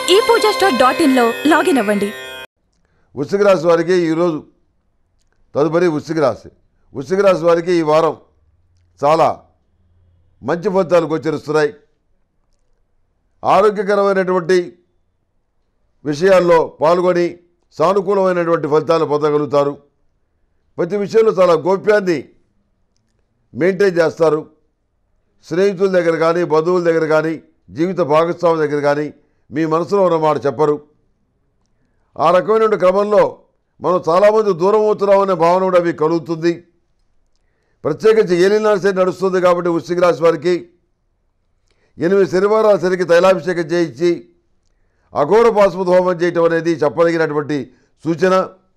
ఈ Puja store dot ఇన్లో login అవ్వండి వృశ్చిక రాశి వారికి ఈరోజు తదుపరి వృశ్చిక రాశి వృశ్చిక రాశి వారికి ఈ వారం చాలా మంచి ఫలితాలు గోచరిస్తున్నాయి ఆరోగ్యకరమైనటువంటి విషయాల్లో పాల్గొని సానుకూలమైనటువంటి ఫలితాలు పొందగలుగుతారు ప్రతి విషయంలో చాలా గోప్యాన్ని మెయింటైన్ చేస్తారు స్నేహితుల దగ్గర కానీ బంధువుల దగ్గర కానీ జీవిత భాగస్వామి దగ్గర కానీ మీ మనసులో ఉన్న మాట చెప్పరు ఆ రకమైన క్రమంలో మనం చాలామంది దూరం అవుతున్నామనే భావన కూడా మీకు కలుగుతుంది ప్రత్యేకించి ఏలినాడు నడుస్తుంది కాబట్టి వృశ్చిక రాశి వారికి ఎనిమిది శనివారాల శనికి తైలాభిషేకం చేయించి అఘోర పాశుపత హోమం చేయటం అనేది చెప్పదగినటువంటి సూచన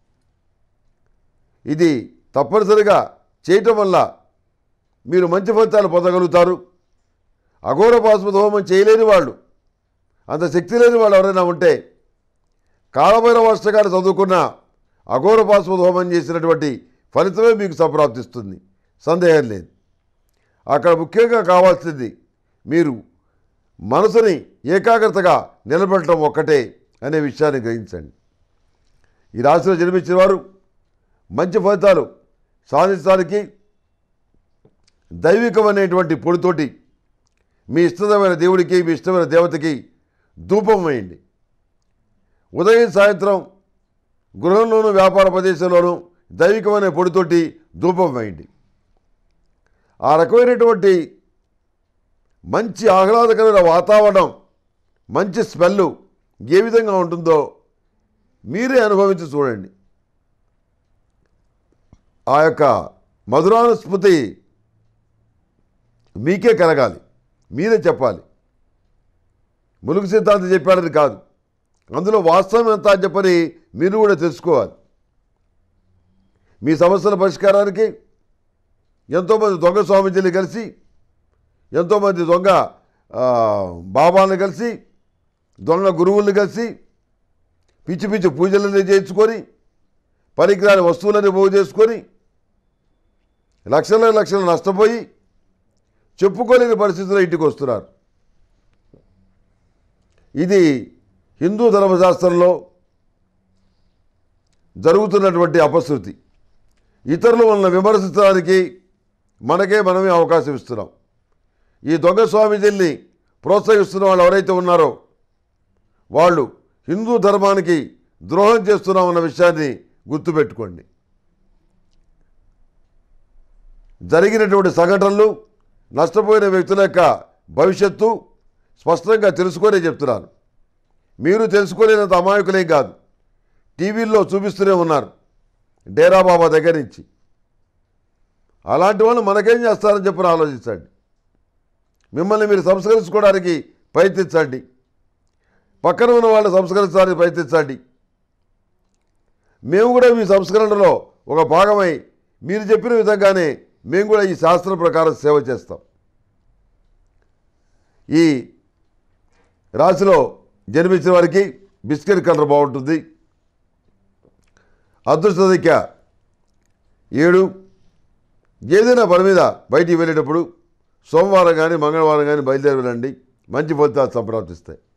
ఇది తప్పనిసరిగా చేయటం వల్ల మీరు మంచి ఫలితాలు పొందగలుగుతారు అఘోర పాశుపత హోమం చేయలేని వాళ్ళు అంత శక్తి లేని వాళ్ళు ఎవరైనా ఉంటే కాలభైరవ అష్టకాలు చదువుకున్న అఘోర పాశుపత హోమం చేసినటువంటి ఫలితమే మీకు సంప్రాప్తిస్తుంది సందేహం లేదు అక్కడ ముఖ్యంగా కావాల్సింది మీరు మనసుని ఏకాగ్రతగా నిలబెట్టడం ఒక్కటే అనే విషయాన్ని గ్రహించండి ఈ రాశిలో జన్మించిన వారు మంచి ఫలితాలు సాధించడానికి దైవికమైనటువంటి పొడితోటి మీ ఇష్టమైన దేవుడికి మీ ఇష్టమైన దేవతకి ధూపం వేయండి ఉదయం సాయంత్రం గృహంలోనూ వ్యాపార ప్రదేశంలోనూ దైవికమైన పొడితోటి ధూపం వేయండి ఆ రకమైనటువంటి మంచి ఆహ్లాదకరమైన వాతావరణం మంచి స్మెల్ ఏ విధంగా ఉంటుందో మీరే అనుభవించి చూడండి ఆ యొక్క మధురానుస్మృతి మీకే కలగాలి మీరే చెప్పాలి ములుగు సిద్ధాంతం చెప్పాడని కాదు అందులో వాస్తవం ఎంత అని చెప్పని మీరు కూడా తెలుసుకోవాలి మీ సమస్యల పరిష్కారానికి ఎంతోమంది దొంగ స్వామీజీలు కలిసి ఎంతోమంది దొంగ ఆ, బాబాలను కలిసి దొంగ గురువుల్ని కలిసి పిచ్చి పిచ్చి పూజలన్నీ చేయించుకొని పనికిరాని వస్తువులని పోగు చేసుకొని లక్షల లక్షలు నష్టపోయి చెప్పుకోలేని పరిస్థితుల్లో ఇంటికి వస్తున్నారు ఇది హిందూ ధర్మశాస్త్రంలో జరుగుతున్నటువంటి అపశృతి ఇతరులు మనల్ని విమర్శించడానికి మనకే మనమే అవకాశం ఇస్తున్నాం ఈ దొంగ స్వామీజీల్ని ప్రోత్సహిస్తున్న వాళ్ళు ఎవరైతే ఉన్నారో వాళ్ళు హిందూ ధర్మానికి ద్రోహం చేస్తున్నామన్న విషయాన్ని గుర్తుపెట్టుకోండి జరిగినటువంటి సంఘటనలు నష్టపోయిన వ్యక్తుల యొక్క భవిష్యత్తు స్పష్టంగా తెలుసుకొనే చెప్తున్నాను మీరు తెలుసుకోలేనంత అమాయకులేం కాదు టీవీల్లో చూపిస్తూనే ఉన్నారు డేరా బాబా దగ్గర నుంచి అలాంటి వాళ్ళు మనకేం చేస్తారని చెప్పని ఆలోచించండి మిమ్మల్ని మీరు సంస్కరించుకోవడానికి ప్రయత్నించండి పక్కన ఉన్న వాళ్ళని సంస్కరించడానికి ప్రయత్నించండి మేము కూడా మీ సంస్కరణలో ఒక భాగమై మీరు చెప్పిన విధంగానే మేము కూడా ఈ శాస్త్రం ప్రకారం సేవ చేస్తాం ఈ రాశిలో జన్మించిన వారికి బిస్కెట్ కలర్ బాగుంటుంది అదృష్ట సంఖ్య ఏడు ఏదైనా పని మీద బయటికి వెళ్ళేటప్పుడు సోమవారం కానీ మంగళవారం కానీ బయలుదేరి వెళ్ళండి మంచి ఫలితాలు సంప్రాప్తిస్తాయి